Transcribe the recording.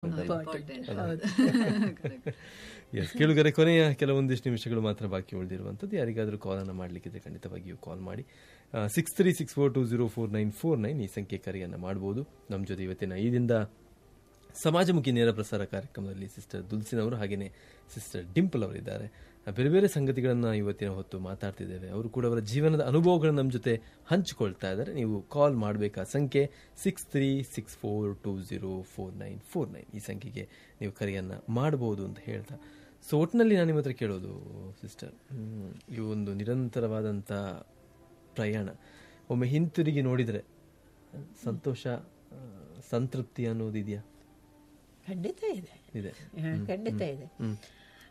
Important S ಕೇಳುಗರೆ ಕೊನೆಯ ಕೆಲವೊಂದಿಷ್ಟು ನಿಮಿಷಗಳು ಮಾತ್ರ ಬಾಕಿ ಉಳಿದಿರುವಂಥದ್ದು ಯಾರಿಗಾದರೂ ಕಾಲನ್ನು ಮಾಡಲಿಕ್ಕಿದ್ರೆ ಖಂಡಿತವಾಗಿಯೂ ಕಾಲ್ ಮಾಡಿ six three six four two zero four nine four nine ಈ ಸಂಖ್ಯೆ ಕರೆಯನ್ನು ಮಾಡ್ಬೋದು ನಮ್ಮ ಜೊತೆ ಇವತ್ತಿನ ಈದಿಂದ ಸಮಾಜಮುಖಿ ನೇರ ಪ್ರಸಾರ ಕಾರ್ಯಕ್ರಮದಲ್ಲಿ ಸಿಸ್ಟರ್ ದುಲ್ಸಿನವರು ಹಾಗೆಯೇ ಸಿಸ್ಟರ್ ಡಿಂಪಲ್ ಅವರಿದ್ದಾರೆ ಆ, ಬೇರೆ ಬೇರೆ ಸಂಗತಿಗಳನ್ನು ಇವತ್ತಿನ ಹೊತ್ತು ಮಾತಾಡ್ತಿದ್ದೇವೆ ಅವರು ಕೂಡ ಅವರ ಜೀವನದ ಅನುಭವಗಳನ್ನು ನಮ್ಮ ಜೊತೆ ಹಂಚಿಕೊಳ್ತಾ ಇದ್ದಾರೆ ನೀವು ಕಾಲ್ ಮಾಡಬೇಕಾ ಸಂಖ್ಯೆ six three six four two zero four nine four nine ಈ ಸಂಖ್ಯೆಗೆ ನೀವು ಕರೆಯನ್ನು ಮಾಡಬಹುದು ಅಂತ ಹೇಳ್ತಾ ಸೊ ಒಟ್ಟಿನಲ್ಲಿ ನಾನು ನಿಮ್ಮ ಹತ್ರ ಕೇಳೋದು ಸಿಸ್ಟರ್ ಈ ಒಂದು ನಿರಂತರವಾದಂಥ ಪ್ರಯಾಣ ಒಮ್ಮೆ ಹಿಂತಿರುಗಿ ನೋಡಿದರೆ ಸಂತೋಷ ಆ, ಸಂತೃಪ್ತಿ ಅನ್ನೋದು ಇದೆಯಾ ಖಂಡಿತ ಇದೆ ಇದೆ ಹ, ಖಂಡಿತ ಇದೆ ಹ್ಮ್.